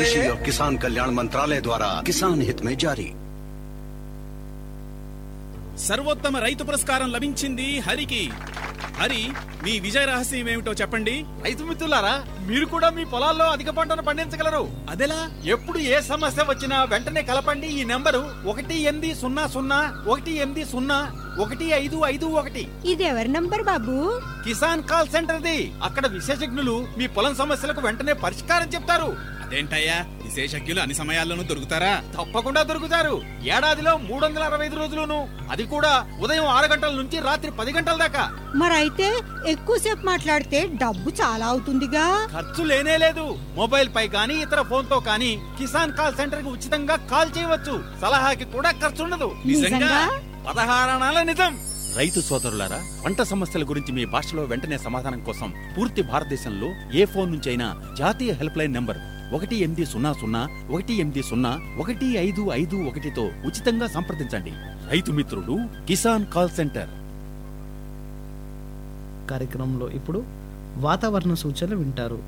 कृषि और किसान कल्याण मंत्रालय द्वारा किसान हित में जारी సర్వోత్తమ రైతు పురస్కారం లభించింది హరికి హరి మీ విజయ రహస్యం ఏమిటో చెప్పండి రైతు మిత్రులారా మీరు కూడా మీ పొలాల్లో అధిక పంటను పండించగలరు అదెలా ఎప్పుడు ఏ సమస్య వచ్చినా వెంటనే కలపండి ఈ నెంబరు ఒకటి ఎనిమిది సున్నా సున్నా ఒకటి ఎనిమిది సున్నా ఒకటి ఐదు ఐదు ఒకటి ఇది ఎవరి నంబర్ బాబు కిసాన్ కాల్ సెంటర్ది అక్కడ విశేషజ్ఞులు మీ పొలం సమస్యలకు వెంటనే పరిష్కారం చెప్తారు అదేంటయ్యా విశేషజ్ఞులు అన్ని సమయాల్లోనూ దొరుకుతారా తప్పకుండా దొరుకుతారు ఏడాదిలో మూడు వందల అరవై ఐదు రోజులును అది కూడా ఉదయం ఆరు గంటల నుంచి రాత్రి పది గంటల దాకా మరైతే ఎక్కువసేపు మాట్లాడితే డబ్బు చాలా అవుతుందిగా ఖర్చు లేనే లేదు మొబైల్ పై గానీ ఇతర ఫోన్ తో కానీ కిసాన్ కాల్ సెంటర్ కి ఉచితంగా కాల్ చేయవచ్చు సలహాకి కూడా ఖర్చు ఉండదు నిజంగా? పదహారణాల నిజం రైతు సోదరులారా పంట సమస్యల గురించి మీ భాషలో వెంటనే సమాధానం కోసం పూర్తి భారతదేశంలో ఏ ఫోన్ నుంచి అయినా జాతీయ హెల్ప్ లైన్ నంబర్ ఒకటి ఎనిమిది సున్నా సున్నా ఒకటి ఎనిమిది సున్నా ఒకటి ఐదు ఐదు ఒకటితో ఉచితంగా సంప్రదించండి రైతు మిత్రుడు కిసాన్ కాల్ సెంటర్ కార్యక్రమంలో ఇప్పుడు వాతావరణ సూచనలు వింటారు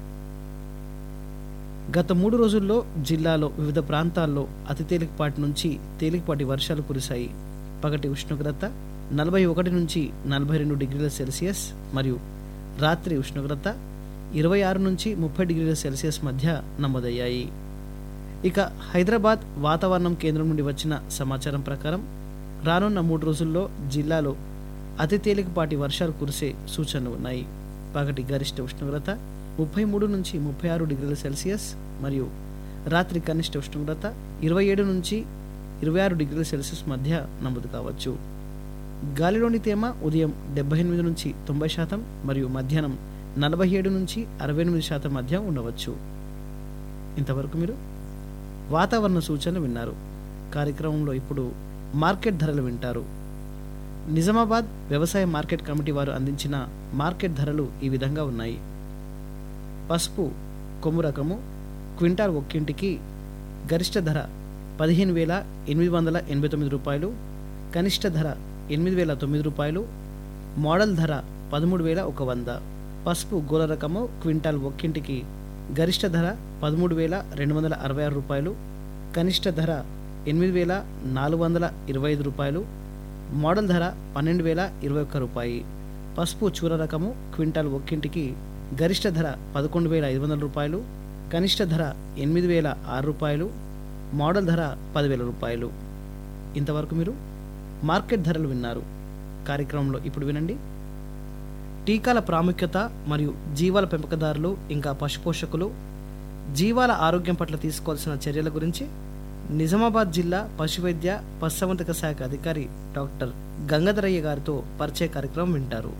గత మూడు రోజుల్లో జిల్లాలో వివిధ ప్రాంతాల్లో అతి తేలికపాటి నుంచి తేలికపాటి వర్షాలు కురిశాయి పగటి ఉష్ణోగ్రత నలభై ఒకటి నుంచి నలభై రెండు డిగ్రీల సెల్సియస్ మరియు రాత్రి ఉష్ణోగ్రత ఇరవై ఆరు నుంచి ముప్పై డిగ్రీల సెల్సియస్ మధ్య నమోదయ్యాయి ఇక హైదరాబాద్ వాతావరణం కేంద్రం నుండి వచ్చిన సమాచారం ప్రకారం రానున్న మూడు రోజుల్లో జిల్లాలో అతి తేలికపాటి వర్షాలు కురిసే సూచనలు ఉన్నాయి పగటి గరిష్ట ఉష్ణోగ్రత ముప్పై మూడు నుంచి ముప్పై ఆరు డిగ్రీల సెల్సియస్ మరియు రాత్రి కనిష్ట ఉష్ణోగ్రత ఇరవై ఏడు నుంచి ఇరవై ఆరు డిగ్రీల సెల్సియస్ మధ్య నమోదు కావచ్చు గాలిలోని తేమ ఉదయం డెబ్బై ఎనిమిది నుంచి తొంభై శాతం మరియు మధ్యాహ్నం నలభై ఏడు నుంచి అరవై ఎనిమిది శాతం మధ్య ఉండవచ్చు ఇంతవరకు మీరు వాతావరణ సూచనలు విన్నారు కార్యక్రమంలో ఇప్పుడు మార్కెట్ ధరలు వింటారు నిజామాబాద్ వ్యవసాయ మార్కెట్ కమిటీ వారు అందించిన మార్కెట్ ధరలు ఈ విధంగా ఉన్నాయి పసుపు కొమ్ము రకము క్వింటాల్ ఒక్కింటికి గరిష్ట ధర పదిహేను వేల ఎనిమిది వందల ఎనభై తొమ్మిది రూపాయలు కనిష్ట ధర ఎనిమిది వేల తొమ్మిది రూపాయలు మోడల్ ధర పదమూడు వేల ఒక వంద పసుపు గోల రకము క్వింటాల్ ఒక్కింటికి గరిష్ట ధర పదమూడు వేల రెండు వందల అరవై ఆరు రూపాయలు కనిష్ట ధర ఎనిమిది వేల నాలుగు వందల ఇరవై ఐదు రూపాయలు మోడల్ ధర పన్నెండు వేల ఇరవై ఒక్క రూపాయి పసుపు చూర రకము క్వింటాల్ ఒక్కింటికి గరిష్ట ధర పదకొండు వేల ఐదు వందల రూపాయలు కనిష్ట ధర ఎనిమిది వేల ఆరు రూపాయలు మోడల్ ధర పదివేల రూపాయలు ఇంతవరకు మీరు మార్కెట్ ధరలు విన్నారు కార్యక్రమంలో ఇప్పుడు వినండి టీకాల ప్రాముఖ్యత మరియు జీవాల పెంపకదారులు ఇంకా పశుపోషకులు జీవాల ఆరోగ్యం పట్ల తీసుకోవాల్సిన చర్యల గురించి నిజామాబాద్ జిల్లా పశువైద్య పశుసంవర్ధక శాఖ అధికారి డాక్టర్ గంగాధరయ్య గారితో పరిచయ కార్యక్రమం వింటారు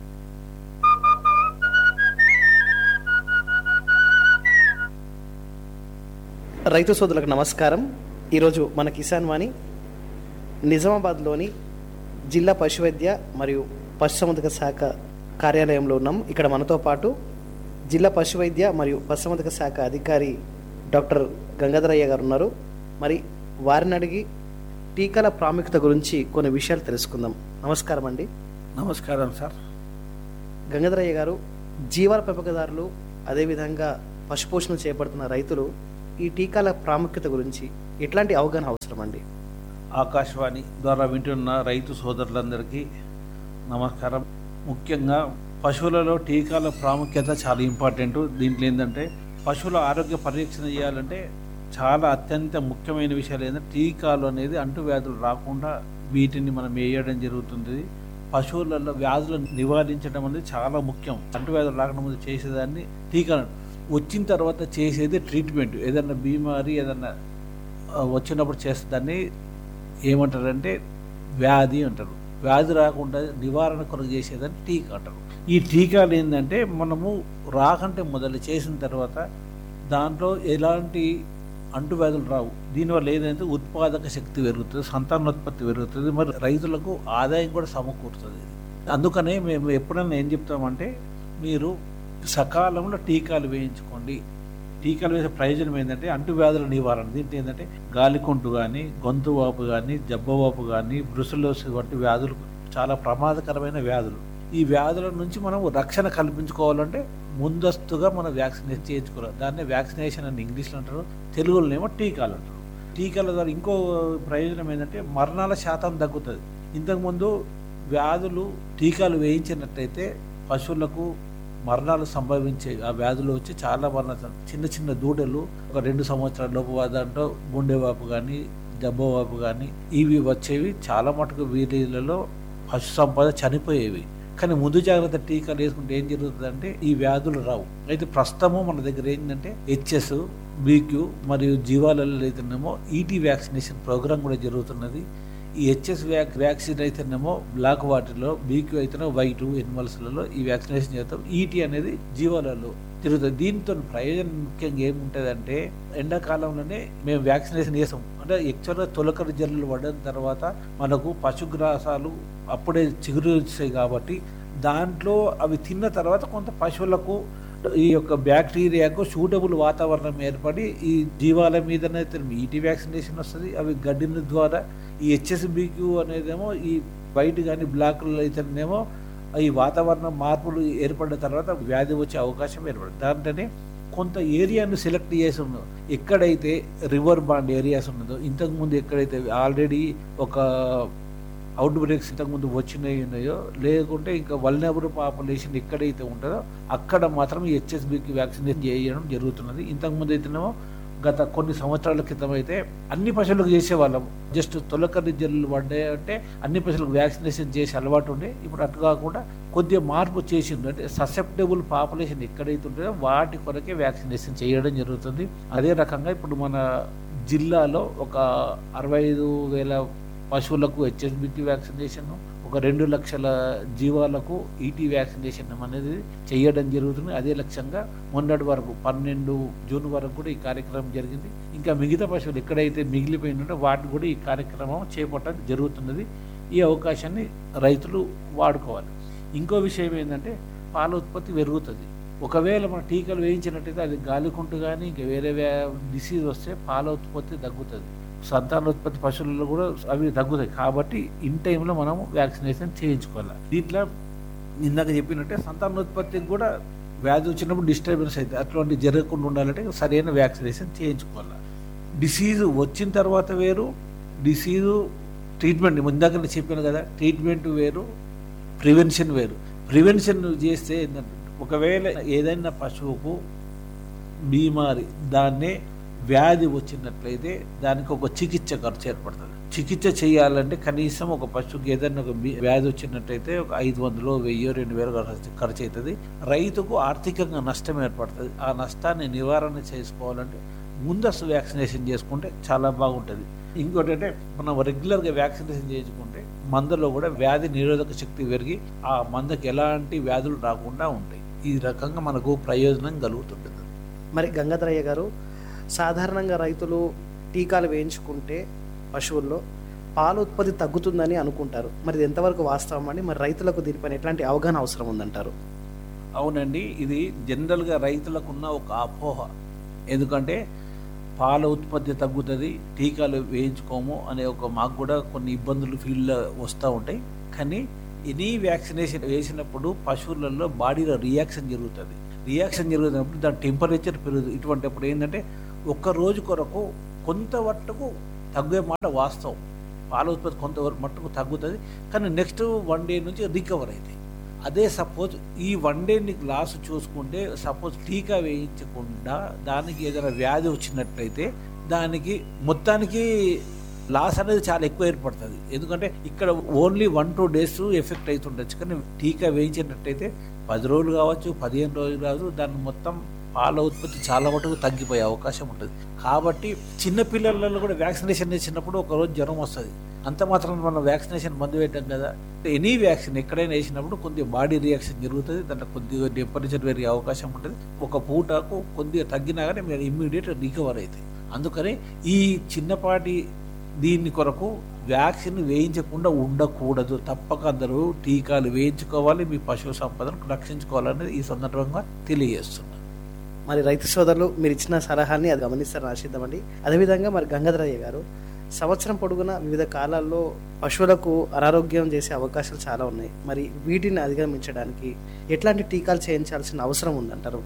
రైతు సోదరులకు నమస్కారం ఈరోజు మన కిసాన్ వాణి నిజామాబాద్లోని జిల్లా పశువైద్య మరియు పశుసంవర్ధక శాఖ కార్యాలయంలో ఉన్నాం ఇక్కడ మనతో పాటు జిల్లా పశువైద్య మరియు పశుసంవర్ధక శాఖ అధికారి డాక్టర్ గంగాధరయ్య గారు ఉన్నారు మరి వారిని అడిగి టీకాల ప్రాముఖ్యత గురించి కొన్ని విషయాలు తెలుసుకుందాం నమస్కారం అండి నమస్కారం సార్ గంగాధరయ్య గారు జీవాల పెంపకదారులు అదేవిధంగా పశుపోషణ చేపడుతున్న రైతులు ఈ టీకాల ప్రాముఖ్యత గురించి ఎట్లాంటి అవగాహన అవసరం అండి ఆకాశవాణి ద్వారా వింటున్న రైతు సోదరులందరికీ నమస్కారం ముఖ్యంగా పశువులలో టీకాల ప్రాముఖ్యత చాలా ఇంపార్టెంట్ దీంట్లో ఏంటంటే పశువుల ఆరోగ్య పరీక్షణ చేయాలంటే చాలా అత్యంత ముఖ్యమైన విషయాలు ఏంటంటే టీకాలు అనేది అంటువ్యాధులు రాకుండా వీటిని మనం వేయడం జరుగుతుంది పశువులలో వ్యాధులను నివారించడం అనేది చాలా ముఖ్యం అంటువ్యాధులు రాకుండా ముందు చేసేదాన్ని టీకాలు వచ్చిన తర్వాత చేసేది ట్రీట్మెంట్ ఏదన్నా బీమారి ఏదన్నా ఆ, వచ్చినప్పుడు చేసేదాన్ని ఏమంటారంటే వ్యాధి అంటారు వ్యాధి రాకుండా నివారణ కొరకు చేసేదాన్ని టీకా అంటారు ఈ టీకాలు ఏంటంటే మనము రాకంటే మొదలు చేసిన తర్వాత దాంట్లో ఎలాంటి అంటువ్యాధులు రావు దీనివల్ల ఏదైతే ఉత్పాదక శక్తి పెరుగుతుంది సంతానోత్పత్తి పెరుగుతుంది మరి రైతులకు ఆదాయం కూడా సమకూరుతుంది అందుకనే మేము ఎప్పుడైనా ఏం చెప్తామంటే మీరు సకాలంలో టీకాలు వేయించుకోండి టీకాలు వేసే ప్రయోజనం ఏంటంటే అంటువ్యాధుల నివారణ దీంట్లో ఏంటంటే గాలికొంటు కానీ గొంతు వాపు కానీ జబ్బవాపు కానీ బ్రుసలోసిస్ వంటి వ్యాధులు చాలా ప్రమాదకరమైన వ్యాధులు ఈ వ్యాధుల నుంచి మనం రక్షణ కల్పించుకోవాలంటే ముందస్తుగా మనం వ్యాక్సినేషన్ చేయించుకోవాలి దాన్నే వ్యాక్సినేషన్ అని ఇంగ్లీష్లో అంటారు తెలుగులోనేమో టీకాలు అంటారు టీకాల ద్వారా ఇంకో ప్రయోజనం ఏంటంటే మరణాల శాతం తగ్గుతుంది ఇంతకుముందు వ్యాధులు టీకాలు వేయించినట్టయితే పశువులకు మరణాలు సంభవించే ఆ వ్యాధులు వచ్చి చాలా మరణ చిన్న చిన్న దూడలు ఒక రెండు సంవత్సరాల లోపు దాంట్లో గుండెవాపు కానీ జబ్బవాపు కానీ ఇవి వచ్చేవి చాలా మటుకు వీరిలలో పశు సంపద చనిపోయేవి కానీ ముందు జాగ్రత్త టీకాలు వేసుకుంటే ఏం జరుగుతుందంటే ఈ వ్యాధులు రావు అయితే ప్రస్తుతము మన దగ్గర ఏంటంటే హెచ్ఎస్ బీక్యూ మరియు జీవాలలో అయితేనేమో ఈటీ వ్యాక్సినేషన్ ప్రోగ్రామ్ కూడా జరుగుతున్నది ఈ హెచ్ఎస్ వ్యాక్ వ్యాక్సిన్ అయితేనేమో బ్లాక్ వాటర్లో బీక్యూ అయితేనేమో వైట్ ఎనిమల్స్లలో ఈ వ్యాక్సినేషన్ చేస్తాం ఈటీ అనేది జీవాలలో తిరుగుతుంది దీంతో ప్రయోజనం ముఖ్యంగా ఏముంటుందంటే ఎండాకాలంలోనే మేము వ్యాక్సినేషన్ చేసాం అంటే యాక్చువల్గా తొలకరి జల్లులు పడిన తర్వాత మనకు పశుగ్రాసాలు అప్పుడే చిగురు వచ్చాయి కాబట్టి దాంట్లో అవి తిన్న తర్వాత కొంత పశువులకు ఈ యొక్క బ్యాక్టీరియాకు సూటబుల్ వాతావరణం ఏర్పడి ఈ జీవాల మీదనైతే ఈటీ వ్యాక్సినేషన్ వస్తుంది అవి గడ్డిన ద్వారా ఈ హెచ్ఎస్బిక్యూ అనేదేమో ఈ వైట్ కానీ బ్లాక్లో అయితేనేమో ఈ వాతావరణ మార్పులు ఏర్పడిన తర్వాత వ్యాధి వచ్చే అవకాశం ఏర్పడుతుంది దాంట్లోనే కొంత ఏరియాను సెలెక్ట్ చేసి ఉన్నదో ఎక్కడైతే రివర్ బాండ్ ఏరియాస్ ఉన్నదో ఇంతకుముందు ఎక్కడైతే ఆల్రెడీ ఒక అవుట్ బ్రేక్స్ ఇంతకుముందు వచ్చినాయి ఉన్నాయో లేకుంటే ఇంకా వల్నబుల్ పాపులేషన్ ఎక్కడైతే ఉంటుందో అక్కడ మాత్రం ఈ హెచ్ఎస్బికి వ్యాక్సినేషన్ చేయడం జరుగుతున్నది ఇంతకుముందు అయితేనేమో గత కొన్ని సంవత్సరాల క్రితం అయితే అన్ని పశువులకు చేసేవాళ్ళం జస్ట్ తొలకరి జల్లులు పడ్డాయి అంటే అన్ని పశువులకు వ్యాక్సినేషన్ చేసే అలవాటు ఉండే ఇప్పుడు అటు కాకుండా కొద్దిగా మార్పు చేసింది అంటే ససెప్టబుల్ పాపులేషన్ ఎక్కడైతే ఉంటుందో వాటి కొరకే వ్యాక్సినేషన్ చేయడం జరుగుతుంది అదే రకంగా ఇప్పుడు మన జిల్లాలో ఒక అరవై ఐదు వేల పశువులకు హెచ్ఎస్బిటి వ్యాక్సినేషన్ ఒక రెండు లక్షల జీవాలకు ఈటీ వ్యాక్సినేషన్ అనేది చేయడం జరుగుతుంది అదే లక్ష్యంగా మొన్నటి వరకు పన్నెండు జూన్ వరకు కూడా ఈ కార్యక్రమం జరిగింది ఇంకా మిగతా పశువులు ఎక్కడైతే మిగిలిపోయినో వాటిని కూడా ఈ కార్యక్రమం చేపట్టడం జరుగుతున్నది ఈ అవకాశాన్ని రైతులు వాడుకోవాలి ఇంకో విషయం ఏంటంటే పాల ఉత్పత్తి పెరుగుతుంది ఒకవేళ మన టీకాలు వేయించినట్టయితే అది గాలికుంటు కానీ ఇంకా వేరే డిసీజ్ వస్తే పాల ఉత్పత్తి తగ్గుతుంది సంతానోత్పత్తి పశువులలో కూడా అవి తగ్గుతాయి కాబట్టి ఇన్ టైంలో మనం వ్యాక్సినేషన్ చేయించుకోవాలి దీంట్లో ఇందాక చెప్పినట్టే సంతానోత్పత్తికి కూడా వ్యాధి వచ్చినప్పుడు డిస్టర్బెన్స్ అవుతుంది అటువంటి జరగకుండా ఉండాలంటే సరైన వ్యాక్సినేషన్ చేయించుకోవాలి డిసీజ్ వచ్చిన తర్వాత వేరు డిసీజు ట్రీట్మెంట్ ఇందాక నేను చెప్పాను కదా ట్రీట్మెంట్ వేరు ప్రివెన్షన్ వేరు ప్రివెన్షన్ చేస్తే ఏంటంటే ఒకవేళ ఏదైనా పశువుకు బీమారి దాన్నే వ్యాధి వచ్చినట్లయితే దానికి ఒక చికిత్స ఖర్చు ఏర్పడుతుంది చికిత్స చేయాలంటే కనీసం ఒక పశువుకి ఏదైనా ఒక బి- వ్యాధి వచ్చినట్టయితే ఒక ఐదు వందలు వెయ్యి రెండు వేలు ఖర్చు ఖర్చు అవుతుంది రైతుకు ఆర్థికంగా నష్టం ఏర్పడుతుంది ఆ నష్టాన్ని నివారణ చేసుకోవాలంటే ముందస్తు వ్యాక్సినేషన్ చేసుకుంటే చాలా బాగుంటుంది ఇంకోటి అంటే మనం రెగ్యులర్గా వ్యాక్సినేషన్ చేసుకుంటే మందలో కూడా వ్యాధి నిరోధక శక్తి పెరిగి ఆ మందకి ఎలాంటి వ్యాధులు రాకుండా ఉంటాయి ఈ రకంగా మనకు ప్రయోజనం కలుగుతుంటుంది మరి గంగాధరయ్య గారు సాధారణంగా రైతులు టీకాలు వేయించుకుంటే పశువుల్లో పాల ఉత్పత్తి తగ్గుతుందని అనుకుంటారు మరి ఇది ఎంతవరకు వాస్తవం అండి మరి రైతులకు దీనిపైన ఎట్లాంటి అవగాహన అవసరం ఉందంటారు అవునండి ఇది జనరల్గా రైతులకు ఉన్న ఒక అపోహ ఎందుకంటే పాల ఉత్పత్తి తగ్గుతుంది టీకాలు వేయించుకోము అనే ఒక మాకు కూడా కొన్ని ఇబ్బందులు ఫీల్డ్ వస్తూ ఉంటాయి కానీ ఎనీ వ్యాక్సినేషన్ వేసినప్పుడు పశువులలో బాడీలో రియాక్షన్ జరుగుతుంది రియాక్షన్ జరుగుతున్నప్పుడు దాని టెంపరేచర్ పెరుగుతుంది ఇటువంటిప్పుడు ఏంటంటే ఒక్క రోజు కొరకు కొంత మట్టుకు తగ్గే మాట వాస్తవం పాల ఉత్పత్తి కొంత మట్టుకు తగ్గుతుంది కానీ నెక్స్ట్ వన్ డే నుంచి రికవర్ అవుతాయి అదే సపోజ్ ఈ వన్ డే నీకు లాస్ చూసుకుంటే సపోజ్ టీకా వేయించకుండా దానికి ఏదైనా వ్యాధి వచ్చినట్లయితే దానికి మొత్తానికి లాస్ అనేది చాలా ఎక్కువ ఏర్పడుతుంది ఎందుకంటే ఇక్కడ only one two days effect అవుతుండొచ్చు కానీ టీకా వేయించినట్టయితే పది రోజులు కావచ్చు పదిహేను రోజులు కావచ్చు దాన్ని మొత్తం పాల ఉత్పత్తి చాలా మటుకు తగ్గిపోయే అవకాశం ఉంటుంది కాబట్టి చిన్న పిల్లలలో కూడా వ్యాక్సినేషన్ వేసినప్పుడు ఒక రోజు జ్వరం వస్తుంది అంత మాత్రం మనం వ్యాక్సినేషన్ మందు పెట్టాం కదా ఎనీ వ్యాక్సిన్ ఎక్కడైనా వేసినప్పుడు కొద్దిగా బాడీ రియాక్షన్ జరుగుతుంది దాంట్లో కొద్దిగా టెంపరేచర్ పెరిగే అవకాశం ఉంటుంది ఒక పూటకు కొద్దిగా తగ్గినా కానీ మీరు ఇమ్మీడియట్ రికవర్ అవుతాయి అందుకని ఈ చిన్నపాటి దీని కొరకు వ్యాక్సిన్ వేయించకుండా ఉండకూడదు తప్పక అందరూ టీకాలు వేయించుకోవాలి మీ పశువు సంపదను రక్షించుకోవాలనేది ఈ సందర్భంగా తెలియజేస్తున్నాను మరి రైతు సోదరులు మీరు ఇచ్చిన సలహాన్ని అది గమనిస్తారని ఆశిద్దామండి అదేవిధంగా మరి గంగాధరయ్య గారు సంవత్సరం పొడుగునా వివిధ కాలాల్లో పశువులకు అనారోగ్యం చేసే అవకాశాలు చాలా ఉన్నాయి మరి వీటిని అధిగమించడానికి ఎట్లాంటి టీకాలు చేయించాల్సిన అవసరం ఉందంటారు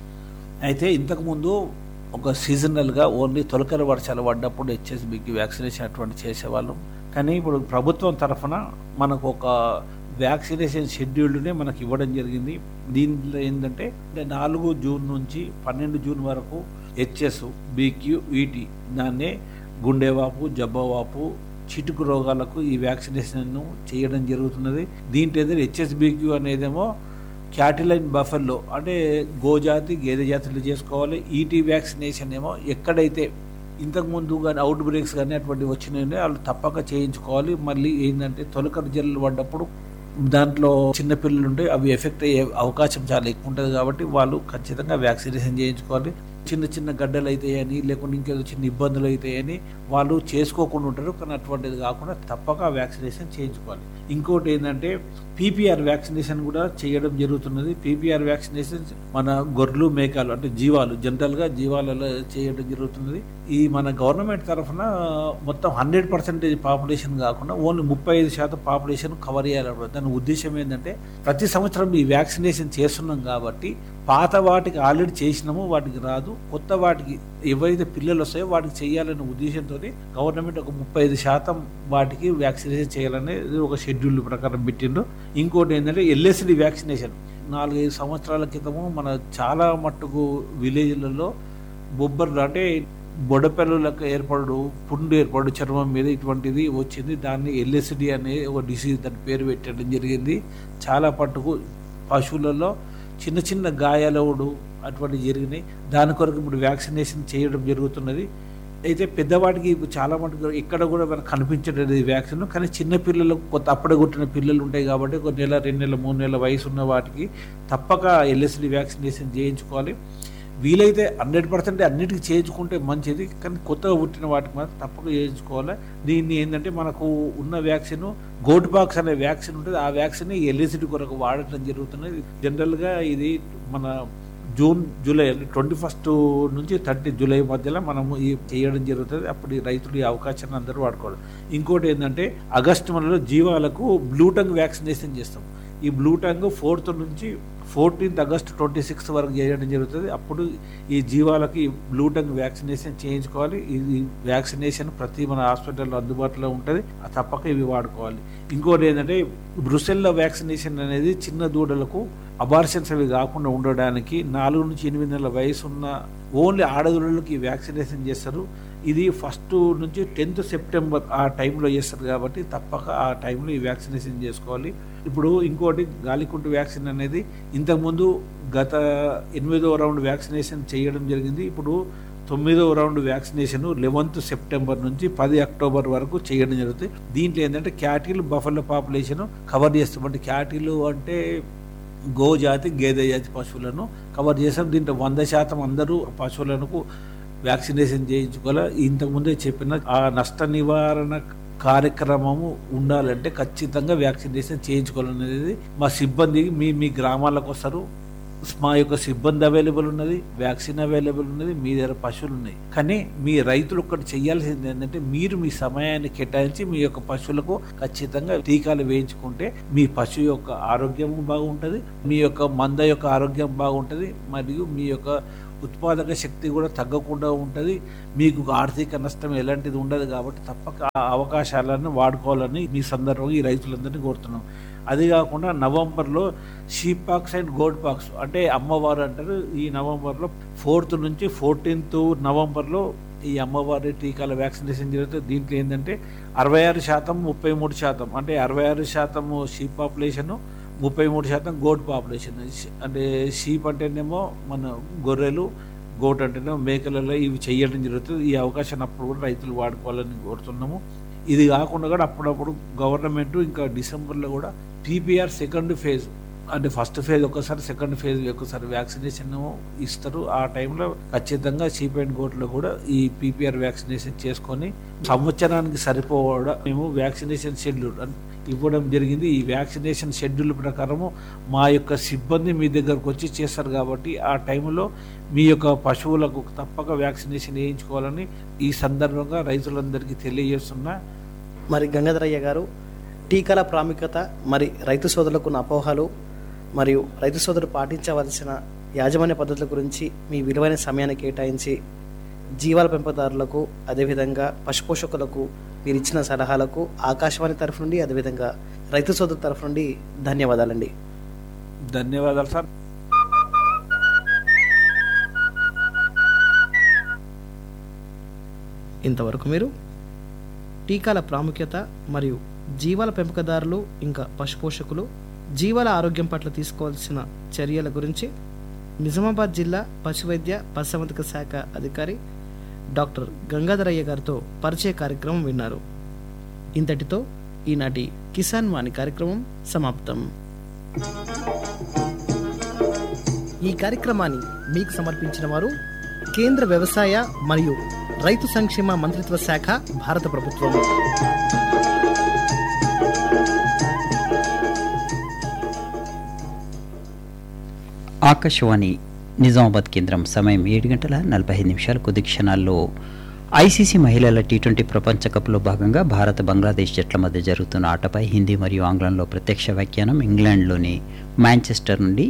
అయితే ఇంతకుముందు ఒక సీజనల్గా ఓన్లీ తొలకరి వర్షాలు పడ్డప్పుడు హెచ్ఎస్బికి వ్యాక్సినేషన్ అటువంటి చేసేవాళ్ళం కానీ ఇప్పుడు ప్రభుత్వం తరఫున మనకు ఒక వ్యాక్సినేషన్ షెడ్యూల్డ్నే మనకి ఇవ్వడం జరిగింది దీనిలో ఏంటంటే అంటే నాలుగు జూన్ నుంచి పన్నెండు జూన్ వరకు హెచ్ఎస్ బీక్యూ ఈటీ దాన్నే గుండెవాపు జబ్బవాపు చిటుకు రోగాలకు ఈ వ్యాక్సినేషన్ను చేయడం జరుగుతున్నది దీంట్లో ఏదైతే హెచ్ఎస్బిక్యూ అనేదేమో క్యాటిలైన్ బఫర్లో అంటే గోజాతి గేదె జాతులు చేసుకోవాలి ఈటీ వ్యాక్సినేషన్ ఏమో ఎక్కడైతే ఇంతకుముందు కానీ అవుట్ బ్రేక్స్ కానీ అటువంటివి వచ్చినాయి వాళ్ళు తప్పక చేయించుకోవాలి మళ్ళీ ఏంటంటే తొలకరి జల్లు పడ్డప్పుడు దాంట్లో చిన్న పిల్లలు ఉంటే అవి ఎఫెక్ట్ అయ్యే అవకాశం చాలా ఎక్కువ ఉంటుంది కాబట్టి వాళ్ళు ఖచ్చితంగా వ్యాక్సినేషన్ చేయించుకోవాలి చిన్న చిన్న గడ్డలు అవుతాయని లేకుంటే ఇంకేదో చిన్న ఇబ్బందులు అవుతాయని వాళ్ళు చేసుకోకుండా ఉంటారు కానీ అటువంటిది కాకుండా తప్పక వ్యాక్సినేషన్ చేయించుకోవాలి ఇంకోటి ఏంటంటే పీపీఆర్ వ్యాక్సినేషన్ కూడా చేయడం జరుగుతున్నది పీపీఆర్ వ్యాక్సినేషన్ మన గొర్రెలు మేకాలు అంటే జీవాలు జనరల్గా జీవాలలో చేయడం జరుగుతున్నది ఈ మన గవర్నమెంట్ తరఫున మొత్తం హండ్రెడ్ పర్సెంటేజ్ పాపులేషన్ కాకుండా ఓన్లీ ముప్పై ఐదు శాతం పాపులేషన్ కవర్ చేయాలన్నమాట దాని ఉద్దేశం ఏంటంటే ప్రతి సంవత్సరం ఈ వ్యాక్సినేషన్ చేస్తున్నాం కాబట్టి పాత వాటికి ఆల్రెడీ చేసినాము వాటికి రాదు కొత్త వాటికి ఎవరైతే పిల్లలు వస్తాయో వాటికి చేయాలనే ఉద్దేశంతో గవర్నమెంట్ ఒక ముప్పై ఐదు శాతం వాటికి వ్యాక్సినేషన్ చేయాలనేది ఒక షెడ్యూల్ ప్రకారం పెట్టిండ్రు ఇంకోటి ఏంటంటే ఎల్ఎస్డి వ్యాక్సినేషన్ నాలుగైదు సంవత్సరాల క్రితము మన చాలా మట్టుకు విలేజ్లలో బొబ్బర్లు అంటే బొడపెల్లులకు ఏర్పడు పుండు ఏర్పడు చర్మం మీద ఇటువంటిది వచ్చింది దాన్ని ఎల్ఎస్డి అనే ఒక డిసీజ్ దాని పేరు పెట్టడం జరిగింది చాలా పట్టుకు పశువులలో చిన్న చిన్న గాయాలవుడు అటువంటివి జరిగినాయి దాని కొరకు ఇప్పుడు వ్యాక్సినేషన్ చేయడం జరుగుతున్నది అయితే పెద్దవాడికి ఇప్పుడు చాలా మటుకు ఎక్కడ కూడా మనకు కనిపించలేదు ఈ వ్యాక్సిన్ కానీ చిన్న పిల్లలకు కొత్త అప్పుడే కొట్టిన పిల్లలు ఉంటాయి కాబట్టి ఒక నెల రెండు నెలల మూడు నెలల వయసు ఉన్న వాటికి తప్పక ఎల్ఎస్డి వ్యాక్సినేషన్ చేయించుకోవాలి వీలైతే హండ్రెడ్ పర్సెంట్ అన్నిటికీ చేయించుకుంటే మంచిది కానీ కొత్తగా పుట్టిన వాటికి మాత్రం తప్పక చేయించుకోవాలి దీన్ని ఏంటంటే మనకు ఉన్న వ్యాక్సిన్ గోట్ బాక్స్ అనే వ్యాక్సిన్ ఉంటుంది ఆ వ్యాక్సిన్ ఎల్ఎసిడి కొరకు వాడటం జరుగుతున్నది జనరల్గా ఇది మన జూన్ జూలై ట్వంటీ ఫస్ట్ నుంచి థర్టీ జూలై మధ్యలో మనము ఈ చేయడం జరుగుతుంది అప్పుడు ఈ రైతులు ఈ అవకాశాన్ని అందరూ వాడుకోవాలి ఇంకోటి ఏంటంటే ఆగస్టు నెలలో జీవాలకు బ్లూటంగ్ వ్యాక్సినేషన్ చేస్తాం ఈ బ్లూటంగ్ ఫోర్త్ నుంచి ఫోర్టీన్త్ ఆగస్టు ట్వంటీ సిక్స్ వరకు చేయడం జరుగుతుంది అప్పుడు ఈ జీవాలకి బ్లూటంగ్ వ్యాక్సినేషన్ చేయించుకోవాలి ఇది వ్యాక్సినేషన్ ప్రతి మన హాస్పిటల్లో అందుబాటులో ఉంటుంది ఆ తప్పక ఇవి వాడుకోవాలి ఇంకోటి ఏంటంటే బ్రుసెల్లా వ్యాక్సినేషన్ అనేది చిన్న దూడలకు అబార్షన్స్ అవి కాకుండా ఉండడానికి నాలుగు నుంచి ఎనిమిది నెలల వయసు ఉన్న ఓన్లీ ఆడదూడలకు ఈ వ్యాక్సినేషన్ చేస్తారు ఇది ఫస్ట్ నుంచి టెన్త్ సెప్టెంబర్ ఆ టైంలో చేస్తారు కాబట్టి తప్పక ఆ టైంలో ఈ వ్యాక్సినేషన్ చేసుకోవాలి ఇప్పుడు ఇంకోటి గాలికుంటు వ్యాక్సిన్ అనేది ఇంతకుముందు గత ఎనిమిదవ రౌండ్ వ్యాక్సినేషన్ చేయడం జరిగింది ఇప్పుడు తొమ్మిదవ రౌండ్ వ్యాక్సినేషన్ లెవెన్త్ సెప్టెంబర్ నుంచి పది అక్టోబర్ వరకు చేయడం జరుగుతుంది దీంట్లో ఏంటంటే క్యాటిల్ బఫర్ల పాపులేషన్ కవర్ చేస్తాం అంటే క్యాటిల్ అంటే గోజాతి గేదె జాతి పశువులను కవర్ చేసాం దీంట్లో వంద శాతం అందరూ పశువులకు వ్యాక్సినేషన్ చేయించుకోవాలి ఇంతకుముందే చెప్పిన ఆ నష్ట నివారణ కార్యక్రమము ఉండాలంటే ఖచ్చితంగా వ్యాక్సినేషన్ చేయించుకోవాలనేది మా సిబ్బంది మీ మీ గ్రామాలకు వస్తారు మా యొక్క సిబ్బంది అవైలబుల్ ఉన్నది వ్యాక్సిన్ అవైలబుల్ ఉన్నది మీ దగ్గర పశువులు ఉన్నాయి కానీ మీ రైతులు ఒకటి చేయాల్సింది ఏంటంటే మీరు మీ సమయాన్ని కేటాయించి మీ యొక్క పశువులకు ఖచ్చితంగా టీకాలు వేయించుకుంటే మీ పశువు యొక్క ఆరోగ్యం బాగుంటుంది మీ యొక్క మంద యొక్క ఆరోగ్యం బాగుంటుంది మరియు మీ యొక్క ఉత్పాదక శక్తి కూడా తగ్గకుండా ఉంటుంది మీకు ఆర్థిక నష్టం ఎలాంటిది ఉండదు కాబట్టి తప్పక ఆ అవకాశాలను వాడుకోవాలని మీ సందర్భంగా ఈ రైతులందరినీ కోరుతున్నాం అది కాకుండా నవంబర్లో షీపాక్స్ అండ్ గోడ్ పాక్స్ అంటే అమ్మవారు అంటారు ఈ నవంబర్లో ఫోర్త్ నుంచి ఫోర్టీన్త్ నవంబర్లో ఈ అమ్మవారి టీకాల వ్యాక్సినేషన్ జరుగుతుంది దీంట్లో ఏంటంటే అరవై ఆరు శాతం ముప్పై మూడు శాతం అంటే అరవై ఆరు శాతం షీప్ పాపులేషను ముప్పై మూడు శాతం గోట్ పాపులేషన్ అంటే షీప్ అంటేనేమో మన గొర్రెలు గోట్ అంటేనేమో మేకలలో ఇవి చేయడం జరుగుతుంది ఈ అవకాశాన్ని అప్పుడు కూడా రైతులు వాడుకోవాలని కోరుతున్నాము ఇది కాకుండా కూడా అప్పుడప్పుడు గవర్నమెంట్ ఇంకా డిసెంబర్లో కూడా పీపీఆర్ సెకండ్ ఫేజ్ అంటే ఫస్ట్ ఫేజ్ ఒకసారి సెకండ్ ఫేజ్ ఒకసారి వ్యాక్సినేషన్ ఇస్తారు ఆ టైంలో ఖచ్చితంగా చీప్ అండ్ గోట్లో కూడా ఈ పీపీఆర్ వ్యాక్సినేషన్ చేసుకొని సంవత్సరానికి సరిపోవడం మేము వ్యాక్సినేషన్ షెడ్యూల్ ఇవ్వడం జరిగింది ఈ వ్యాక్సినేషన్ షెడ్యూల్ ప్రకారము మా యొక్క సిబ్బంది మీ దగ్గరకు వచ్చి చేస్తారు కాబట్టి ఆ టైంలో మీ యొక్క పశువులకు తప్పక వ్యాక్సినేషన్ వేయించుకోవాలని ఈ సందర్భంగా రైతులందరికీ తెలియజేస్తున్నా మరి గంగాధరయ్య గారు టీకాల ప్రాముఖ్యత మరి రైతు సోదరులకు ఉన్న అపోహలు మరియు రైతు సోదరులు పాటించవలసిన యాజమాన్య పద్ధతుల గురించి మీ విలువైన సమయాన్ని కేటాయించి జీవాల పెంపకదారులకు అదేవిధంగా పశుపోషకులకు మీరు ఇచ్చిన సలహాలకు ఆకాశవాణి తరఫు నుండి అదేవిధంగా రైతు సోదరు తరఫు నుండి ధన్యవాదాలండి ధన్యవాదాలు సార్ ఇంతవరకు మీరు టీకాల ప్రాముఖ్యత మరియు జీవాల పెంపకదారులు ఇంకా పశుపోషకులు జీవాల ఆరోగ్యం పట్ల తీసుకోవాల్సిన చర్యల గురించి నిజామాబాద్ జిల్లా పశువైద్య పశుసంవర్ధక శాఖ అధికారి డాక్టర్ గంగాధరయ్య గారితో పరిచయ కార్యక్రమం విన్నారు ఇంతటితో ఈనాటి కిసాన్ వాణి కార్యక్రమం సమాప్తం ఈ కార్యక్రమాన్ని మీకు సమర్పించిన వారు కేంద్ర వ్యవసాయ మరియు రైతు సంక్షేమ మంత్రిత్వ శాఖ భారత ప్రభుత్వం ఆకాశవాణి నిజామాబాద్ కేంద్రం సమయం ఏడు గంటల నలభై ఐదు నిమిషాలు కొద్ది క్షణాల్లో ఐసీసీ మహిళల టీ ట్వంటీ ప్రపంచ కప్లో భాగంగా భారత్ బంగ్లాదేశ్ జట్ల మధ్య జరుగుతున్న ఆటపై హిందీ మరియు ఆంగ్లంలో ప్రత్యక్ష వ్యాఖ్యానం ఇంగ్లాండ్లోని మాంచెస్టర్ నుండి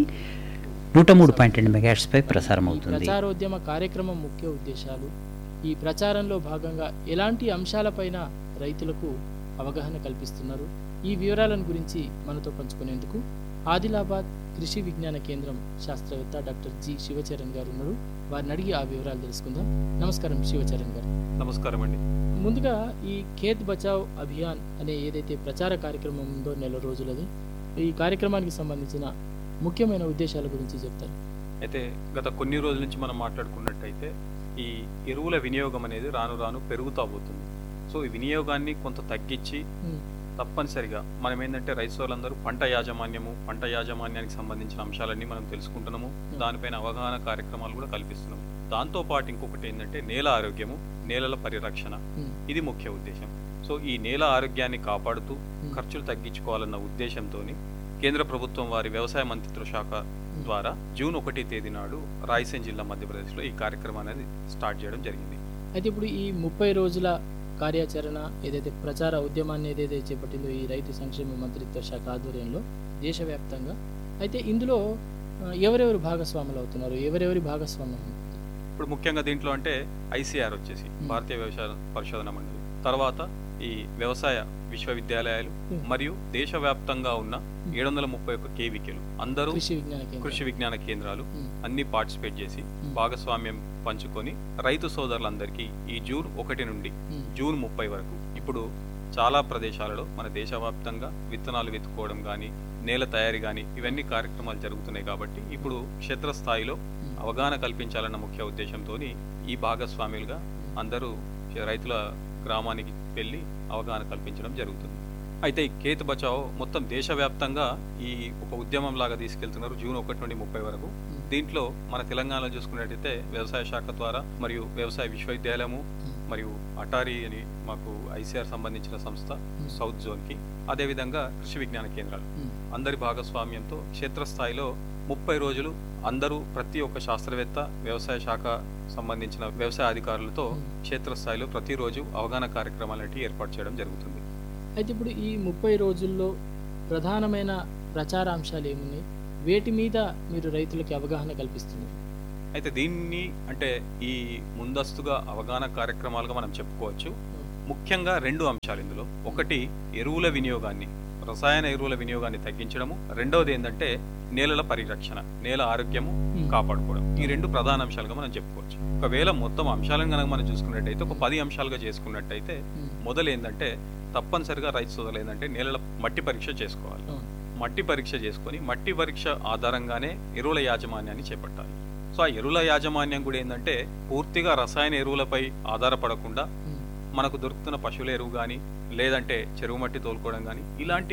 నూట మూడు పాయింట్ రెండు మెగాట్స్పై ప్రసారం ఈ అవుతుంది ప్రచారోద్యమ కార్యక్రమం ముఖ్య ఉద్దేశాలు ఈ ప్రచారంలో భాగంగా ఎలాంటి అంశాలపైన రైతులకు అవగాహన కల్పిస్తున్నారు ఈ వివరాలను గురించి మనతో పంచుకునేందుకు ఆదిలాబాద్ కృషి విజ్ఞాన కేంద్రం శాస్త్రవేత్త డాక్టర్ జి శివచరణ్ గారు ఉన్నారు వారిని అడిగి ఆ వివరాలు తెలుసుకుందాం నమస్కారం శివచరణ్ గారు నమస్కారం అండి ముందుగా ఈ ఖేత్ బచావ్ అభియాన్ అనే ఏదైతే ప్రచార కార్యక్రమం ఉందో నెల రోజులది ఈ కార్యక్రమానికి సంబంధించిన ముఖ్యమైన ఉద్దేశాల గురించి చెప్తారు అయితే గత కొన్ని రోజుల నుంచి మనం మాట్లాడుకున్నట్టయితే ఈ ఎరువుల వినియోగం అనేది రాను రాను పెరుగుతా పోతుంది సో ఈ వినియోగాన్ని కొంత తగ్గించి ఉమ్, తప్పనిసరిగా మనం ఏంటంటే రైతులందరూ పంట యాజమాన్యము పంట యాజమాన్యానికి సంబంధించిన అంశాలన్నీ మనం తెలుసుకుంటున్నాము దానిపైన అవగాహన కార్యక్రమాలు కూడా కల్పిస్తున్నాము దాంతో పాటు ఇంకొకటి ఏంటంటే నేల ఆరోగ్యము నేలల పరిరక్షణ ఉమ్, ఇది ముఖ్య ఉద్దేశం సో ఈ నేల ఆరోగ్యాన్ని కాపాడుతూ ఉమ్, ఖర్చులు తగ్గించుకోవాలన్న ఉద్దేశంతో కేంద్ర ప్రభుత్వం వారి వ్యవసాయ మంత్రిత్వ శాఖ ద్వారా జూన్ ఒకటి తేదీ నాడు రాయసేన్ జిల్లా మధ్యప్రదేశ్లో ఈ కార్యక్రమం అనేది స్టార్ట్ చేయడం జరిగింది అయితే ఇప్పుడు ఈ ముప్పై రోజుల కార్యాచరణ ఏదైతే ప్రచార ఉద్యమాన్ని ఏదైతే చేపట్టిందో ఈ రైతు సంక్షేమ మంత్రిత్వ శాఖ ఆధ్వర్యంలో దేశవ్యాప్తంగా అయితే ఇందులో ఆ, ఎవరెవరు భాగస్వాములు అవుతున్నారు ఎవరెవరి భాగస్వామ్యం ఉంది? ఇప్పుడు ముఖ్యంగా దీంట్లో అంటే ఐసీఆర్ వచ్చేసి భారతీయ వ్యవసాయ పరిశోధన మండలి తర్వాత ఈ వ్యవసాయ విశ్వవిద్యాలయాలు Hmm. మరియు దేశవ్యాప్తంగా ఉన్న ఏడు వందల ముప్పై ఒక్క కేవీకేలు అందరూ కృషి విజ్ఞాన కేంద్రం. కృషి విజ్ఞాన కేంద్రాలు Hmm. అన్ని పార్టిసిపేట్ చేసి Hmm. భాగస్వామ్యం పంచుకొని రైతు సోదరులందరికీ ఈ జూన్ ఒకటి నుండి Hmm. జూన్ ముప్పై వరకు ఇప్పుడు చాలా ప్రదేశాలలో మన దేశవ్యాప్తంగా విత్తనాలు వెతుక్కోవడం కానీ నేల తయారీ కానీ ఇవన్నీ కార్యక్రమాలు జరుగుతున్నాయి కాబట్టి ఇప్పుడు క్షేత్రస్థాయిలో Hmm. అవగాహన కల్పించాలన్న ముఖ్య ఉద్దేశంతో ఈ భాగస్వాములుగా అందరూ రైతుల గ్రామానికి వెళ్ళి అవగాహన కల్పించడం జరుగుతుంది అయితే ఈ కేత్ బచావ్ మొత్తం దేశవ్యాప్తంగా ఈ ఒక ఉద్యమం లాగా తీసుకెళ్తున్నారు జూన్ ఒకటి నుండి ముప్పై వరకు దీంట్లో మన తెలంగాణలో చూసుకున్నట్టయితే వ్యవసాయ శాఖ ద్వారా మరియు వ్యవసాయ విశ్వవిద్యాలయము మరియు అటారీ అని మాకు ఐసీఆర్ సంబంధించిన సంస్థ సౌత్ జోన్ కి అదేవిధంగా కృషి విజ్ఞాన కేంద్రాలు Hmm. అందరి భాగస్వామ్యంతో క్షేత్రస్థాయిలో ముప్పై రోజులు అందరూ ప్రతి ఒక్క శాస్త్రవేత్త వ్యవసాయ శాఖ సంబంధించిన వ్యవసాయ అధికారులతో Hmm. క్షేత్రస్థాయిలో ప్రతిరోజు అవగాహన కార్యక్రమాలన్నిటి ఏర్పాటు చేయడం జరుగుతుంది అయితే ఇప్పుడు ఈ ముప్పై రోజుల్లో ప్రధానమైన ప్రచారాంశాలు ఏమున్నాయి వేటి మీద మీరు రైతులకి అవగాహన కల్పిస్తున్నారు అయితే దీన్ని అంటే ఈ ముందస్తుగా అవగాహన కార్యక్రమాలుగా మనం చెప్పుకోవచ్చు ముఖ్యంగా రెండు అంశాలు ఇందులో ఒకటి ఎరువుల వినియోగాన్ని రసాయన ఎరువుల వినియోగాన్ని తగ్గించడము రెండవది ఏంటంటే నేలల పరిరక్షణ నేల ఆరోగ్యము Hmm. కాపాడుకోవడం ఈ రెండు ప్రధాన అంశాలుగా మనం చెప్పుకోవచ్చు ఒకవేళ మొత్తం అంశాలను కనుక మనం చూసుకున్నట్టయితే ఒక పది అంశాలుగా చేసుకున్నట్టయితే Hmm. మొదలు ఏంటంటే తప్పనిసరిగా రైతు సోదరులు ఏంటంటే నేలల మట్టి పరీక్ష చేసుకోవాలి అవును. మట్టి పరీక్ష చేసుకొని మట్టి పరీక్ష ఆధారంగానే ఎరువుల యాజమాన్యాన్ని చేపట్టాలి సో ఆ ఎరువుల యాజమాన్యం కూడా ఏంటంటే పూర్తిగా రసాయన ఎరువులపై ఆధారపడకుండా Hmm. మనకు దొరుకుతున్న పశువుల ఎరువు కానీ లేదంటే చెరువు మట్టి తోలుకోవడం కానీ ఇలాంటి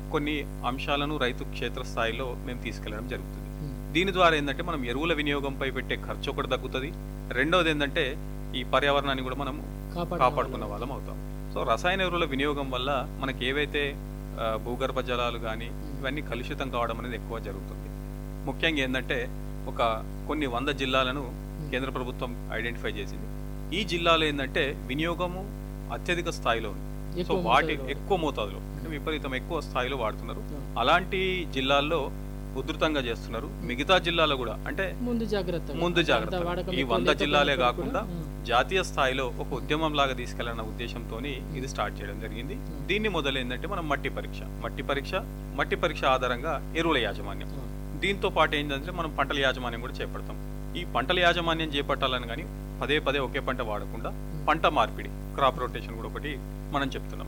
కొన్ని అంశాలను రైతు క్షేత్రస్థాయిలో మేము తీసుకెళ్లడం జరుగుతుంది దీని ద్వారా ఏంటంటే మనం ఎరువుల వినియోగంపై పెట్టే ఖర్చు ఒకటి తగ్గుతుంది రెండవది ఏంటంటే ఈ పర్యావరణాన్ని కూడా మనం కాపాడుకున్న కాపాడుకున్న వాళ్ళం అవుతాం సో రసాయన ఎరువుల వినియోగం వల్ల మనకి ఏవైతే ఆ, భూగర్భ జలాలు కానీ ఇవన్నీ కలుషితం కావడం అనేది ఎక్కువ జరుగుతుంది ముఖ్యంగా ఏంటంటే ఒక కొన్ని వంద జిల్లాలను కేంద్ర ప్రభుత్వం ఐడెంటిఫై చేసింది ఈ జిల్లాలో ఏంటంటే వినియోగము అత్యధిక స్థాయిలో ఉంది సో ఎక్కువ వాటి మోతాదులో. ఎక్కువ మోతాదులో అంటే విపరీతం ఎక్కువ స్థాయిలో వాడుతున్నారు Hmm. అలాంటి జిల్లాల్లో ఉధృతంగా చేస్తున్నారు మిగతా జిల్లాలో కూడా అంటే ముందు జాగ్రత్త ముందు జాగ్రత్త ఈ వంద జిల్లాలే కాకుండా జాతీయ స్థాయిలో ఒక ఉద్యమం లాగా తీసుకెళ్లన్న ఉద్దేశంతో ఇది స్టార్ట్ చేయడం జరిగింది దీన్ని మొదలైందంటే మనం మట్టి పరీక్ష మట్టి పరీక్ష మట్టి పరీక్ష ఆధారంగా ఎరువుల యాజమాన్యం దీంతో పాటు ఏంటంటే మనం పంటల యాజమాన్యం కూడా చేపడతాం ఈ పంటల యాజమాన్యం చేపట్టాలని కానీ పదే పదే ఒకే పంట వాడకుండా పంట మార్పిడి క్రాప్ రొటేషన్ కూడా ఒకటి మనం చెప్తున్నాం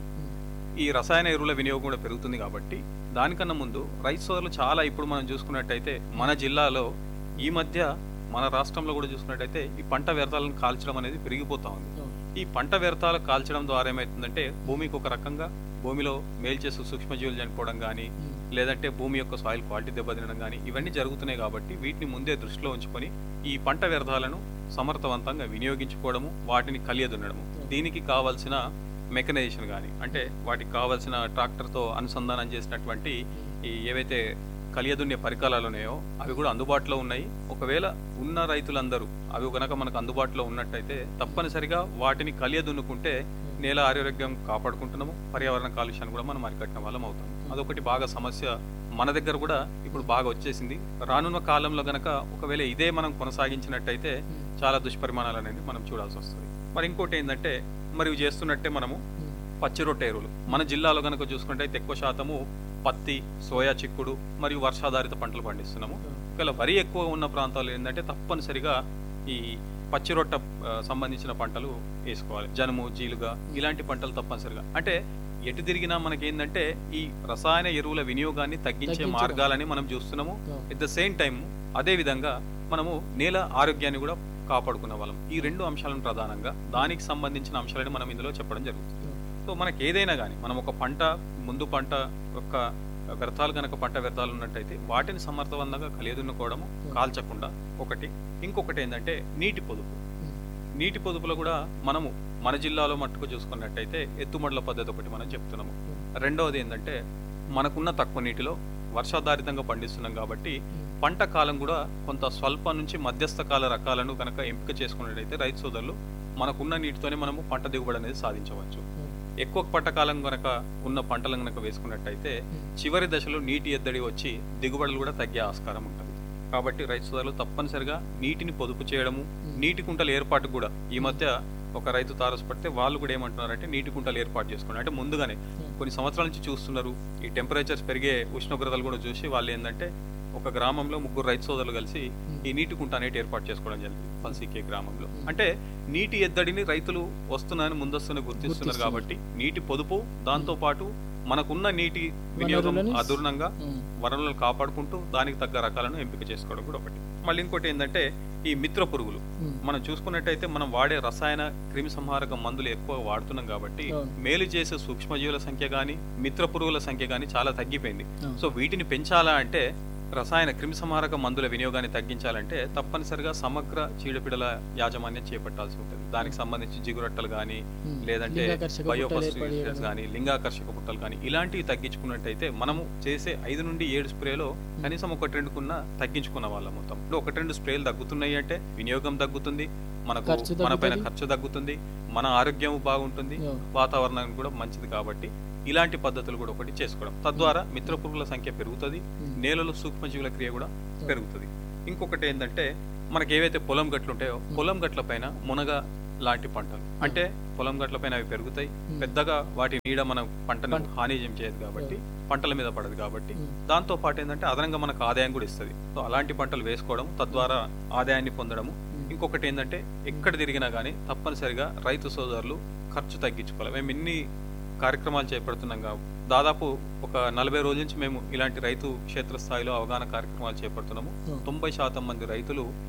ఈ రసాయన ఎరువుల వినియోగం కూడా పెరుగుతుంది కాబట్టి దానికన్నా ముందు రైతు సోదరులు చాలా ఇప్పుడు మనం చూసుకున్నట్టయితే మన జిల్లాలో ఈ మధ్య మన రాష్ట్రంలో కూడా చూసుకున్నట్టయితే ఈ పంట వ్యర్థాలను కాల్చడం అనేది పెరిగిపోతా ఉంది ఈ పంట వ్యర్థాలు కాల్చడం ద్వారా ఏమవుతుందంటే భూమికి ఒక రకంగా భూమిలో మేలు చేసే సూక్ష్మజీవులు చనిపోవడం కానీ లేదంటే భూమి యొక్క సాయిల్ క్వాలిటీ దెబ్బతినడం కానీ ఇవన్నీ జరుగుతున్నాయి కాబట్టి వీటిని ముందే దృష్టిలో ఉంచుకొని ఈ పంట వ్యర్థాలను సమర్థవంతంగా వినియోగించుకోవడము వాటిని కలియదున్నడము దీనికి కావాల్సిన మెకనైజేషన్ కానీ అంటే వాటికి కావాల్సిన ట్రాక్టర్తో అనుసంధానం చేసినటువంటి ఈ ఏవైతే కలియదున్నే పరికరాలు ఉన్నాయో అవి కూడా అందుబాటులో ఉన్నాయి ఒకవేళ ఉన్న రైతులందరూ అవి కనుక మనకు అందుబాటులో ఉన్నట్టయితే తప్పనిసరిగా వాటిని కలియదున్నుకుంటే నేల ఆరోగ్యం కాపాడుకుంటున్నాము పర్యావరణ కాలుష్యాన్ని కూడా మనం అరికట్టిన వాళ్ళం అవుతాం అదొకటి బాగా సమస్య మన దగ్గర కూడా ఇప్పుడు బాగా వచ్చేసింది రానున్న కాలంలో గనక ఒకవేళ ఇదే మనం కొనసాగించినట్టయితే చాలా దుష్పరిమాణాలు అనేది మనం చూడాల్సి వస్తుంది మరి ఇంకోటి ఏంటంటే మరి ఇవి చేస్తున్నట్టే మనము పచ్చి రొట్టె ఎరువులు మన జిల్లాలో కనుక చూసుకుంటే అయితే ఎక్కువ శాతము పత్తి సోయా చిక్కుడు మరియు వర్షాధారిత పంటలు పండిస్తున్నాము ఒకవేళ వరి ఎక్కువ ఉన్న ప్రాంతాలు ఏంటంటే తప్పనిసరిగా ఈ పచ్చి రొట్ట ఆ, సంబంధించిన పంటలు వేసుకోవాలి జనుము జీలుగా ఇలాంటి పంటలు తప్పనిసరిగా అంటే ఎటు తిరిగినా మనకి ఏంటంటే ఈ రసాయన ఎరువుల వినియోగాన్ని తగ్గించే తగ్గించడం. మార్గాలని మనం చూస్తున్నాము ఎట్ ద సేమ్ టైం అదే విధంగా మనము నేల ఆరోగ్యాన్ని కూడా కాపాడుకున్న వాళ్ళం ఈ రెండు అంశాలను ప్రధానంగా దానికి సంబంధించిన అంశాలని మనం ఇందులో చెప్పడం జరుగుతుంది సో మనకి ఏదైనా కానీ మనం ఒక పంట ముందు పంట యొక్క వ్యర్థాలు కనుక పంట వ్యర్థాలు ఉన్నట్టయితే వాటిని సమర్థవంతంగా కలియదున్నుకోవడము కాల్చకుండా ఒకటి ఇంకొకటి ఏంటంటే నీటి పొదుపు నీటి పొదుపులో కూడా మనము మన జిల్లాలో మట్టుకు చూసుకున్నట్టయితే ఎత్తుమడుల పద్ధతి ఒకటి మనం చెప్తున్నాము రెండవది ఏంటంటే మనకున్న తక్కువ నీటిలో వర్షాధారితంగా పండిస్తున్నాం కాబట్టి పంట కాలం కూడా కొంత స్వల్ప నుంచి మధ్యస్థ కాల రకాలను కనుక ఎంపిక చేసుకున్నట్టయితే రైతు సోదరులు మనకున్న నీటితోనే మనము పంట దిగుబడి అనేది సాధించవచ్చు ఎక్కువ పంట కాలం కనుక ఉన్న పంటలను కనుక వేసుకున్నట్టయితే చివరి దశలో నీటి ఎద్దడి వచ్చి దిగుబడులు కూడా తగ్గే ఆస్కారం ఉంటుంది కాబట్టి రైతు సోదరులు తప్పనిసరిగా నీటిని పొదుపు చేయడము నీటి కుంటల ఏర్పాటు కూడా ఈ మధ్య ఒక రైతు తారసపడితే వాళ్ళు కూడా ఏమంటున్నారంటే నీటి కుంటలు ఏర్పాటు చేసుకోండి అంటే ముందుగానే కొన్ని సంవత్సరాల నుంచి చూస్తున్నారు ఈ టెంపరేచర్స్ పెరిగే ఉష్ణోగ్రతలు కూడా చూసి వాళ్ళు ఏంటంటే ఒక గ్రామంలో ముగ్గురు రైతు సోదరులు కలిసి ఈ నీటి కుంట అనేది ఏర్పాటు చేసుకోవడం జరిగింది పల్సీకే గ్రామంలో అంటే నీటి ఎద్దడిని రైతులు వస్తున్నారని ముందస్తుని గుర్తిస్తున్నారు కాబట్టి నీటి పొదుపు దాంతో పాటు మనకున్న నీటి వినియోగం వనరులని- అదూర్ణంగా వనరులను కాపాడుకుంటూ దానికి తగ్గ రకాలను ఎంపిక చేసుకోవడం కూడా ఒకటి మళ్ళీ ఇంకోటి ఏంటంటే ఈ మిత్ర పురుగులు మనం చూసుకున్నట్టయితే మనం వాడే రసాయన క్రిమి సంహారక మందులు ఎక్కువ వాడుతున్నాం కాబట్టి అవును. మేలు చేసే సూక్ష్మజీవుల సంఖ్య గాని మిత్ర పురుగుల సంఖ్య గాని చాలా తగ్గిపోయింది అవును. సో వీటిని పెంచాలా అంటే రసాయన క్రిమి సంహారక మందుల వినియోగాన్ని తగ్గించాలంటే తప్పనిసరిగా సమగ్ర చీడపీడల యాజమాన్యం చేపట్టాల్సి ఉంటుంది దానికి సంబంధించి జిగురట్టలు కానీ Hmm. లేదంటే లింగాకర్షక బుట్టలు ఏర్పాటు బయోఫాస్ఫేట్స్ చేయడం. కానీ లింగాకర్షక పుట్టలు కానీ ఇలాంటివి తగ్గించుకున్నట్టయితే మనము చేసే ఐదు నుండి ఏడు స్ప్రేలో కనీసం ఒకటి రెండుకున్న తగ్గించుకున్న వాళ్ళం మొత్తం ఇప్పుడు ఒకటి రెండు స్ప్రేలు తగ్గుతున్నాయి అంటే వినియోగం తగ్గుతుంది మనకు ఖర్చు మన పైన తగ్గుతుంది. ఖర్చు తగ్గుతుంది మన ఆరోగ్యం బాగుంటుంది Yeah. వాతావరణం కూడా మంచిది కాబట్టి ఇలాంటి పద్ధతులు కూడా ఒకటి చేసుకోవడం తద్వారా మిత్ర పురుగుల సంఖ్య పెరుగుతుంది నేలలో సూక్ష్మజీవుల క్రియ కూడా పెరుగుతుంది ఇంకొకటి ఏంటంటే మనకి ఏవైతే పొలం గట్లు ఉంటాయో పొలం గట్ల పైన మునగ లాంటి పంటలు అంటే పొలం గట్ల పైన అవి పెరుగుతాయి పెద్దగా వాటి నీడ మన పంటను హాని ఏం చేయదు కాబట్టి పంటల మీద పడదు కాబట్టి దాంతో పాటు ఏంటంటే అదనంగా మనకు ఆదాయం కూడా ఇస్తుంది సో అలాంటి పంటలు వేసుకోవడం తద్వారా ఆదాయాన్ని పొందడము ఇంకొకటి ఏంటంటే ఎక్కడ తిరిగినా కానీ తప్పనిసరిగా రైతు సోదరులు ఖర్చు తగ్గించుకోవాలి మేము ఇన్ని కార్యక్రమాలు చేపడుతున్నాం కాబట్టి దాదాపు ఒక నలభై రోజుల నుంచి మేము ఇలాంటి రైతు క్షేత్రస్థాయిలో అవగాహన కార్యక్రమాలు చేపడుతున్నాము తొంభై శాతం మంది రైతులు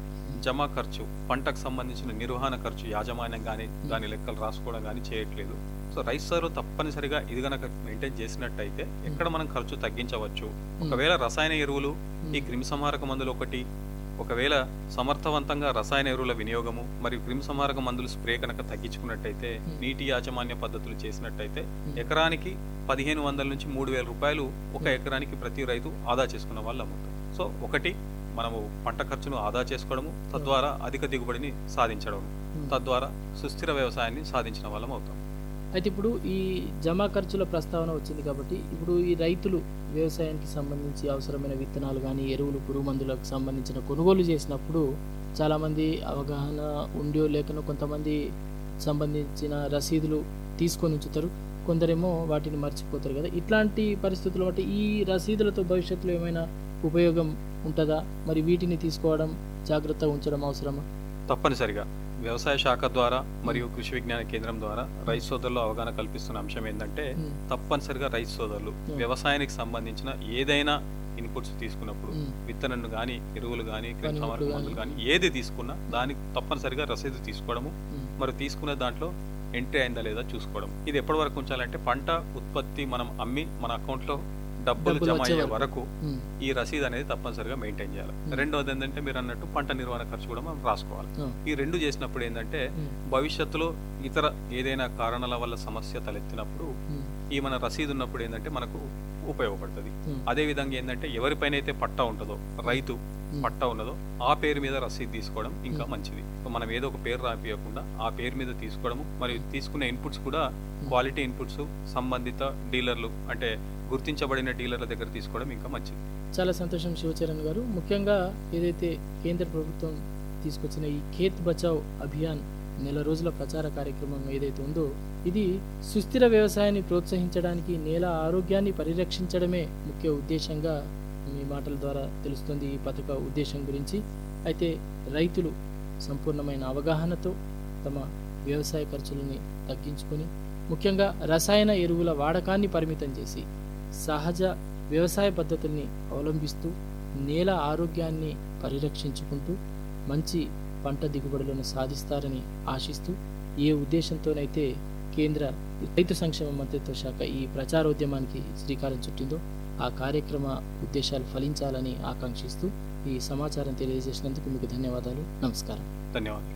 జమా ఖర్చు పంటకు సంబంధించిన నిర్వహణ ఖర్చు యాజమాన్యం కానీ దాని లెక్కలు రాసుకోవడం కానీ చేయట్లేదు సో రైస్ సర్వ్ తప్పనిసరిగా ఇది గనక మెయింటైన్ చేసినట్టయితే ఎక్కడ మనం ఖర్చు తగ్గించవచ్చు ఒకవేళ రసాయన ఎరువులు ఈ క్రిమి సంహారక మందులు ఒకటి ఒకవేళ సమర్థవంతంగా రసాయన ఎరువుల వినియోగము మరియు క్రిమి సంహారక మందులు స్ప్రే కనుక తగ్గించుకున్నట్టయితే నీటి యాజమాన్య పద్ధతులు చేసినట్టయితే ఎకరానికి పదిహేను వందల నుంచి మూడు వేల రూపాయలు ఒక ఎకరానికి ప్రతి రైతు ఆదా చేసుకున్న వాళ్ళు అమ్ముతాం సో ఒకటి మనము పంట ఖర్చును ఆదా చేసుకోవడము తద్వారా అధిక దిగుబడిని సాధించడం తద్వారా సుస్థిర వ్యవసాయాన్ని సాధించిన వాళ్ళం అవుతాం అయితే ఇప్పుడు ఈ జమా ఖర్చుల ప్రస్తావన వచ్చింది కాబట్టి ఇప్పుడు ఈ రైతులు వ్యవసాయానికి సంబంధించి అవసరమైన విత్తనాలు కానీ ఎరువులు పురుగు మందులకు సంబంధించిన కొనుగోలు చేసినప్పుడు చాలామంది అవగాహన ఉండియో లేకనో కొంతమంది సంబంధించిన రసీదులు తీసుకొని ఉంచుతారు కొందరేమో వాటిని మర్చిపోతారు కదా ఇట్లాంటి పరిస్థితులు బట్టి ఈ రసీదులతో భవిష్యత్తులో ఏమైనా ఉపయోగం ఉంటుందా మరి వీటిని తీసుకోవడం జాగ్రత్తగా ఉంచడం అవసరమా తప్పనిసరిగా వ్యవసాయ శాఖ ద్వారా మరియు కృషి విజ్ఞాన కేంద్రం ద్వారా రైతు సోదరులు అవగాహన కల్పిస్తున్న అంశం ఏంటంటే మ్మ్. తప్పనిసరిగా రైతు సోదరులు వ్యవసాయానికి సంబంధించిన ఏదైనా ఇన్పుట్స్ తీసుకున్నప్పుడు మ్మ్. విత్తనాలు కానీ ఎరువులు కానీ పనిముట్లు క్రిమిసంహారక మందులు కానీ ఏది తీసుకున్నా దానికి తప్పనిసరిగా రసీదు తీసుకోవడము మ్మ్. మరి తీసుకున్న దాంట్లో ఎంట్రీ అయిందా లేదా చూసుకోవడం ఇది ఎప్పటి వరకు ఉంచాలంటే పంట ఉత్పత్తి మనం అమ్మి మన అకౌంట్ లో డబ్బులు డబ్బులు జమ వచ్చే అయ్యే వరకు. వరకు మ్మ్. ఈ రసీదు అనేది తప్పనిసరిగా మెయింటైన్ చేయాలి మ్మ్. రెండవది ఏంటంటే మీరు అన్నట్టు పంట నిర్వహణ ఖర్చు కూడా మనం రాసుకోవాలి ఆ. ఈ రెండు చేసినప్పుడు ఏంటంటే మ్మ్. భవిష్యత్తులో ఇతర ఏదైనా కారణాల వల్ల సమస్య తలెత్తినప్పుడు మ్మ్. ఈ మన రసీదు ఉన్నప్పుడు ఏంటంటే మనకు ఉపయోగపడుతుంది మ్మ్. అదే విధంగా ఏంటంటే ఎవరిపైన అయితే పట్టా ఉంటుందో రైతు మ్మ్. పట్టా ఉన్నదో ఆ పేరు మీద రసీదు తీసుకోవడం ఇంకా మ్మ్. మంచిది సో మనం ఏదో ఒక పేరు రాపియకుండా ఆ పేరు మీద తీసుకోవడము మరియు తీసుకునే ఇన్పుట్స్ కూడా క్వాలిటీ ఇన్పుట్స్ సంబంధిత డీలర్లు అంటే గుర్తించబడిన డీలర్ల దగ్గర తీసుకోవడం ఇంకా మంచిది చాలా సంతోషం శివచరణ్ గారు ముఖ్యంగా ఏదైతే కేంద్ర ప్రభుత్వం తీసుకొచ్చిన ఈ ఖేత్ బచావ్ అభియాన్ నెల రోజుల ప్రచార కార్యక్రమం ఏదైతే ఉందో ఇది సుస్థిర వ్యవసాయాన్ని ప్రోత్సహించడానికి నేల ఆరోగ్యాన్ని పరిరక్షించడమే ముఖ్య ఉద్దేశంగా మీ మాటల ద్వారా తెలుస్తుంది ఈ పథక ఉద్దేశం గురించి అయితే రైతులు సంపూర్ణమైన అవగాహనతో తమ వ్యవసాయ ఖర్చులని తగ్గించుకొని ముఖ్యంగా రసాయన ఎరువుల వాడకాన్ని పరిమితం చేసి సహజ వ్యవసాయ పద్ధతుల్ని అవలంబిస్తూ నేల ఆరోగ్యాన్ని పరిరక్షించుకుంటూ మంచి పంట దిగుబడులను సాధిస్తారని ఆశిస్తూ ఏ ఉద్దేశంతోనైతే కేంద్ర రైతు సంక్షేమ మంత్రిత్వ శాఖ ఈ ప్రచారోద్యమానికి శ్రీకారం చుట్టిందో ఆ కార్యక్రమ ఉద్దేశాలు ఫలించాలని ఆకాంక్షిస్తూ ఈ సమాచారం తెలియజేసినందుకు మీకు ధన్యవాదాలు నమస్కారం ధన్యవాదాలు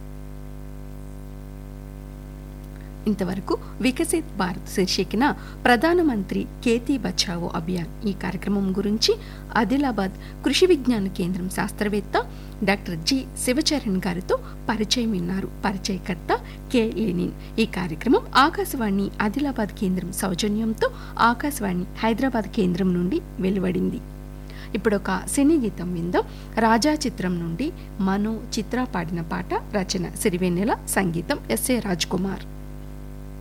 ఇంతవరకు వికసిత్ భారత్ శీర్షికన ప్రధానమంత్రి కేతీ బచావో అభియాన్ ఈ కార్యక్రమం గురించి ఆదిలాబాద్ కృషి విజ్ఞాన కేంద్రం శాస్త్రవేత్త డాక్టర్ జి శివచరణ్ గారితో పరిచయం విన్నారు పరిచయకర్త కె లెనిన్ ఈ కార్యక్రమం ఆకాశవాణి ఆదిలాబాద్ కేంద్రం సౌజన్యంతో ఆకాశవాణి హైదరాబాద్ కేంద్రం నుండి వెలువడింది ఇప్పుడు ఒక సినీ గీతం విందాం రాజా చిత్రం నుండి మనో చిత్ర పాడిన పాట రచన సిరివెన్నెల సంగీతం ఎస్ఏ రాజ్ కుమార్